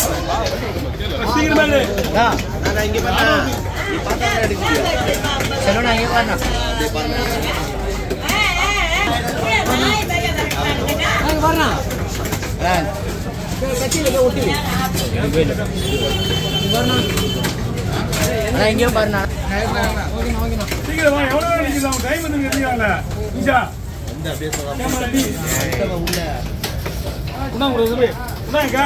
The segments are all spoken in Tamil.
சீக்கிரமா இரு. நான் இங்க பார்த்தா நீ பார்த்தா எடுக்க முடியும் செல்வனா இங்கே பாருண்ணா அண்ணா இங்கேயும் பாருண்ணா சீக்கிரம் வா, எவ்வளவு நேரம் நிக்குது? அவன் time வந்து நிறுத்திக்கிறான்ல. நிஷா. கேமரா அடி. இந்தாங்க ஒரு சுபி. இந்தாங்கக்கா.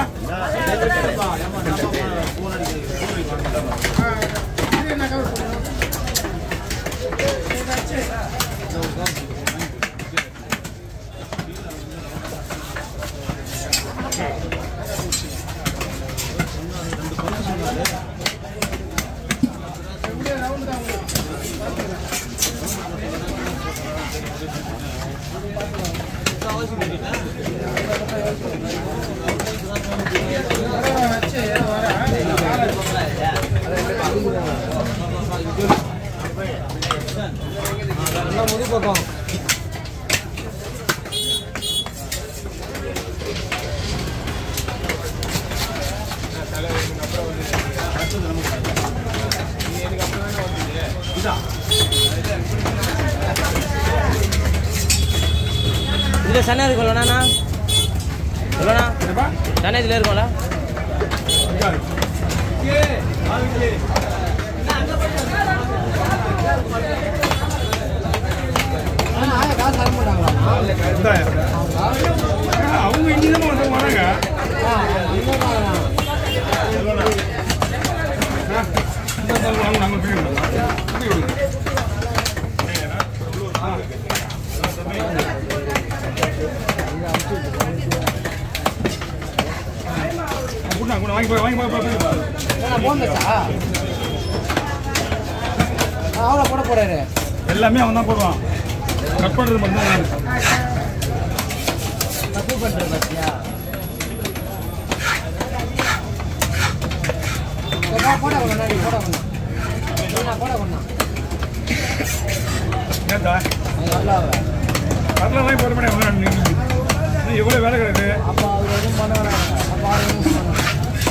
இதில் சன்ன இருக்கும்லண்ணா எவ்வளோண்ணா என்னப்பா? சன்ன இதில் இருக்கும்ல உட்காரு. இந்தாயா. ஏன்னா, அவங்க இங்கதான் வந்து வராங்க ஆ, இந்த தள்ளு வாங்க, நாங்க போய் விடுறோம். போய் விடுங்க. குண்ணா, குண்ணா, வாங்கி போய், வாங்கி போய், போய், போய், போய். அவ்வளோ போட போறாரு எல்லாமே அவன் தான் போடுவான் கட் பண்றது மட்டும் தான் நான். தப்பு பண்ணுறது பார்த்தியா போட கொண்டா போட கொண்டா போட கொண்டா ஏன்டா நல்லா கடலாம் போட மாட்டேன் நீ எவ்வளோ வேலை கிடக்கு அப்போ அவர் எதுவும் பண்ண வராங்க அப்போ அவர் எதுவும் பண்ண வராங்க.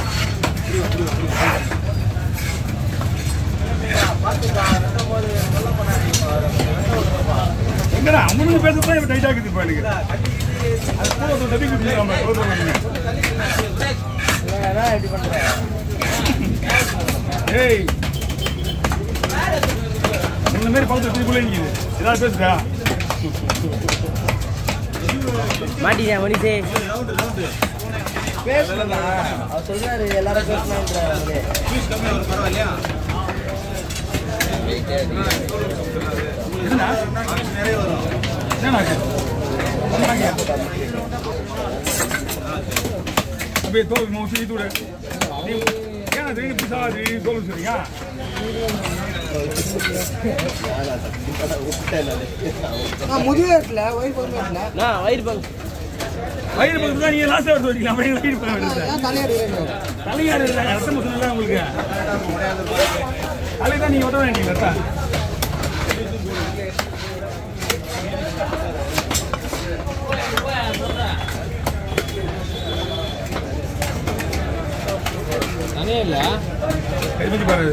எங்கடா அவனுக்கு பேசுறதா இவன் டைட் ஆகுது இப்போ எனக்கு அது கூட ஒரு டப்பி குடிச்சிருக்காம இவங்க தான் எப்படி பண்ணுறாங்க ஏய் இந்த மாதிரி பக்கத்துல திருக்குள்ளே நிற்கிது ஏதாவது பேசுதா மாட்டியா மணிஷே பேசலண்ணா அவர் சொல்றாரு எல்லாரும் பேசலான்றாரு என்னடா என்னடா வந்தாங்க அப்படியே தோல் மோசி தூட ஏன்னா திடீர்னு பிசா திடீர்னு தோல் சரிங்க முதுகு இருக்குல்ல ஒயிட் பொண்ணு இருக்குல்ல நான் வயிறு பங்கு வயிறு பக்கத்துல தான் நீங்க லாஸ்ட் எடுத்து வைக்கலாம் அப்படியே வயிறு பக்கம் எடுத்து ஏன் தலையாடி வேணும் தலையாடு இல்லை ரத்தம் முசல் உங்களுக்கு தலை தான் நீங்க ஒட்ட வேண்டிய ரத்தம் தனியே இல்லை கை பத்தி பாரு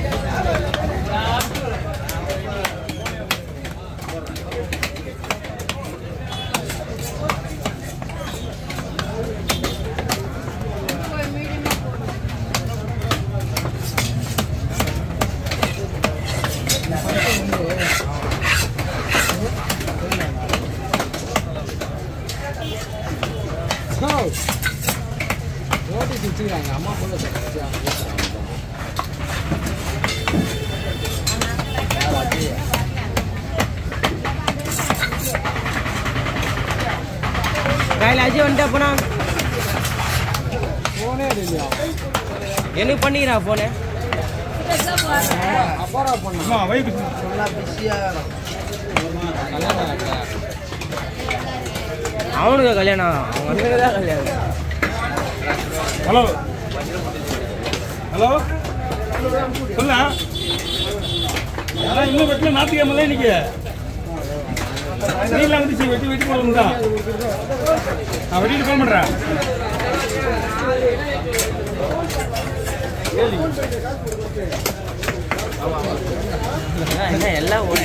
நோட்டீஸ் வச்சுக்கிறாங்க அம்மா போல கையில் அஜய் வந்துட்டு போனா ஃபோனே இல்லையா எனக்கு பண்ணிக்கிறான் ஃபோனு அப்பாரா பண்ணா அம்மா வயிறு நல்லா பிஸியாக அவனுக்கு கல்யாணம் அவன் அண்ணனுக்கு தான் கல்யாணம் ஹலோ ஹலோ சொல்ல அதான் இன்னும் வெட்டில ஞாத்திக்கிழமை இன்னைக்கு நீலாம் வந்து சரி, வெட்டி வெட்டி போடணும் தான் நான் வெட்டிட்டு ஃபோன் பண்ணுறேன் என்ன எல்லாம் ஓடி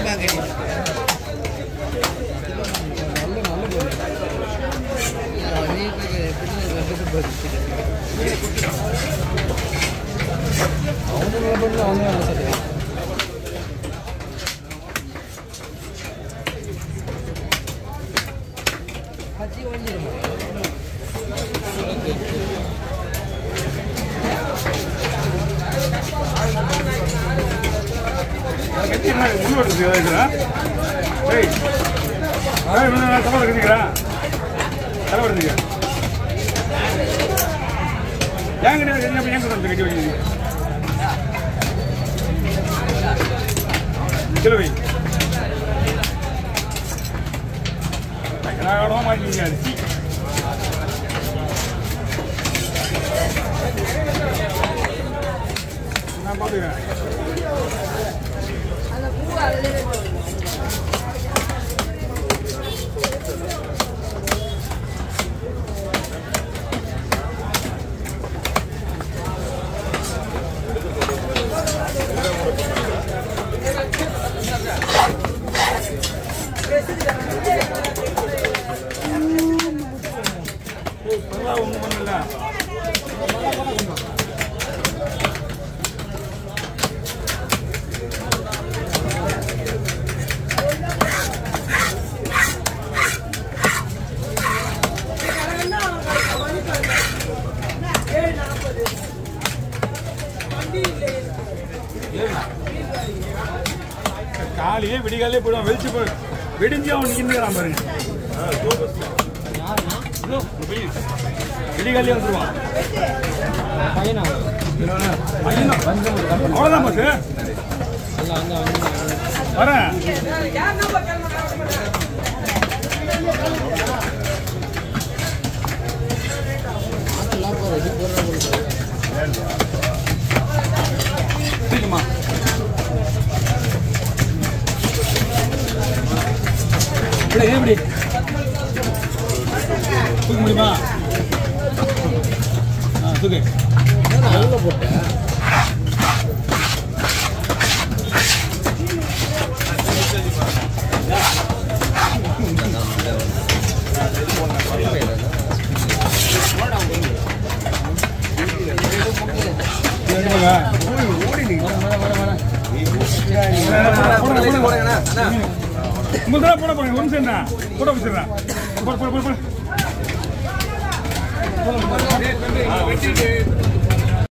கட்சி என்ன முன்னோட்டு இருக்கிறா ஏய் ஏய் நான் சவால் கட்டிக்கிறா தலைவர் இருக்கா ஏன் கிடையாது என்ன ஏன் கூட கட்டி வைக்கிறீங்க கிலோவை கடாகடமாக மாட்டிங்க அரிசி நான் பார்த்துக்கிறேன் பரவாயில்ல ஒன்றும் பண்ணல காலையே விடிகாலே போயிடுவான் வெளிச்சு போய் விடிஞ்சு அவன் நிற்கிறான் பாருங்க இதோ, இந்த பையன். விடிகாலே வந்துருவான் பையனா பையன் அவ்வளோதான் பஸ் அங்க அங்க வந்து வரேன் சரிம்மா இப்படி ஏன் இப்படி தூக்க முடியுமா ஆ தூக்கு முதல்ல போட போறேன் ஒரு நிமிஷம் தான் போட வச்சிடுறேன் போட போட போட போட